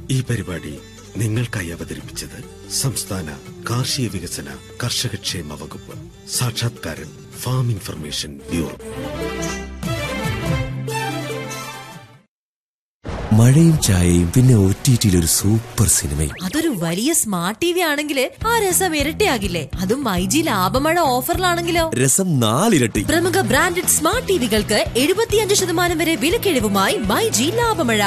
ഈ പരിപാടി നിങ്ങൾക്കായി അവതരിപ്പിച്ചത് സംസ്ഥാന കാർഷിക വികസന കർഷകക്ഷേമ വകുപ്പ് സാക്ഷാത്കാരൻ ഫാം ഇൻഫർമേഷൻ ബ്യൂറോ മഴയും ചായയും പിന്നെ ഒ ടി ടിയിൽ ഒരു സൂപ്പർ സിനിമയും അതൊരു വലിയ സ്മാർട്ട് ടി വി ആണെങ്കിൽ ആ രസം ഇരട്ടിയാകില്ലേ അതും മൈജി ലാഭമഴ ഓഫറിലാണെങ്കിലോ രസം നാലിരട്ടി പ്രമുഖ ബ്രാൻഡഡ് സ്മാർട്ട് ടിവികൾക്ക് എഴുപത്തിയഞ്ച് ശതമാനം വരെ വിലക്കിഴിവുമായി മൈജി ലാഭമഴ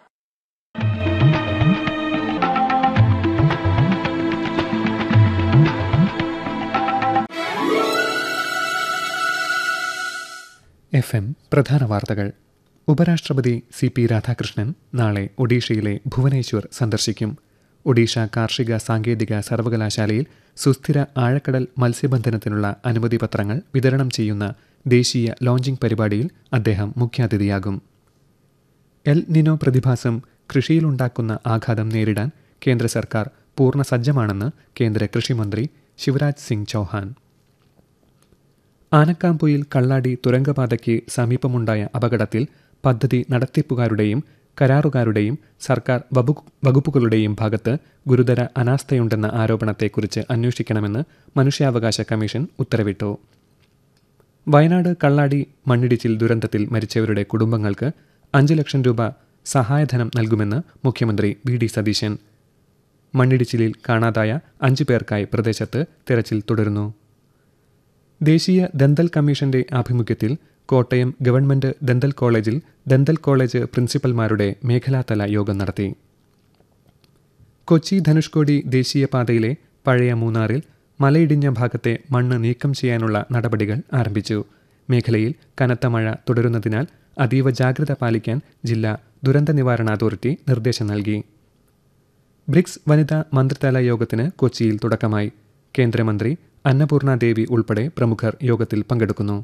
എഫ് എം പ്രധാന വാർത്തകൾ ഉപരാഷ്ട്രപതി സി പി രാധാകൃഷ്ണൻ നാളെ ഒഡീഷയിലെ ഭുവനേശ്വർ സന്ദർശിക്കും ഒഡീഷ കാർഷിക സാങ്കേതിക സർവകലാശാലയിൽ സുസ്ഥിര ആഴക്കടൽ മത്സ്യബന്ധനത്തിനുള്ള അനുമതി പത്രങ്ങൾ വിതരണം ചെയ്യുന്ന ദേശീയ ലോഞ്ചിംഗ് പരിപാടിയിൽ അദ്ദേഹം മുഖ്യാതിഥിയാകും എൽ നിനോ പ്രതിഭാസം കൃഷിയിലുണ്ടാക്കുന്ന ആഘാതം നേരിടാൻ കേന്ദ്ര സർക്കാർ പൂർണ്ണ സജ്ജമാണെന്ന് കേന്ദ്ര കൃഷിമന്ത്രി ശിവരാജ് സിംഗ് ചൗഹാൻ ആനക്കാമ്പൊയിൽ കള്ളാടി തുരങ്കപാതയ്ക്ക് സമീപമുണ്ടായ അപകടത്തിൽ പദ്ധതി നടത്തിപ്പുകാരുടെയും കരാറുകാരുടെയും സർക്കാർ വകുപ്പ് വകുപ്പുകളുടെയും ഭാഗത്ത് ഗുരുതര അനാസ്ഥയുണ്ടെന്ന ആരോപണത്തെക്കുറിച്ച് അന്വേഷിക്കണമെന്ന് മനുഷ്യാവകാശ കമ്മീഷൻ ഉത്തരവിട്ടു വയനാട് കള്ളാടി മണ്ണിടിച്ചിൽ ദുരന്തത്തിൽ മരിച്ചവരുടെ കുടുംബങ്ങൾക്ക് അഞ്ച് ലക്ഷം രൂപ സഹായധനം നൽകുമെന്ന് മുഖ്യമന്ത്രി വി ഡി സതീശൻ മണ്ണിടിച്ചിലിൽ കാണാതായ അഞ്ചു പേർക്കായി പ്രദേശത്ത് തിരച്ചിൽ തുടരുന്നു ദേശീയ ദന്തൽ കമ്മീഷന്റെ ആഭിമുഖ്യത്തിൽ കോട്ടയം ഗവൺമെന്റ് ദന്തൽ കോളേജിൽ ദന്തൽ കോളേജ് പ്രിൻസിപ്പൽമാരുടെ മേഖലാതല യോഗം നടത്തി കൊച്ചി ധനുഷ്കോടി ദേശീയപാതയിലെ പഴയ മൂന്നാറിൽ മലയിടിഞ്ഞ ഭാഗത്തെ മണ്ണ് നീക്കം ചെയ്യാനുള്ള നടപടികൾ ആരംഭിച്ചു മേഖലയിൽ കനത്ത മഴ തുടരുന്നതിനാൽ അതീവ ജാഗ്രത പാലിക്കാൻ ജില്ലാ ദുരന്ത നിവാരണ അതോറിറ്റി നിർദ്ദേശം നൽകി ബ്രിക്സ് വനിതാ മന്ത്രിതല യോഗത്തിന് കൊച്ചിയിൽ തുടക്കമായി കേന്ദ്രമന്ത്രി അന്നപൂർണ ദേവി ഉൾപ്പെടെ പ്രമുഖർ യോഗത്തിൽ പങ്കെടുക്കുന്നു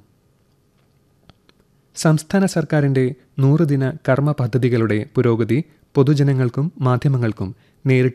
സംസ്ഥാന സർക്കാരിന്റെ നൂറുദിന കർമ്മ പദ്ധതികളുടെ പുരോഗതി പൊതുജനങ്ങൾക്കും മാധ്യമങ്ങൾക്കും നേരിട്ട്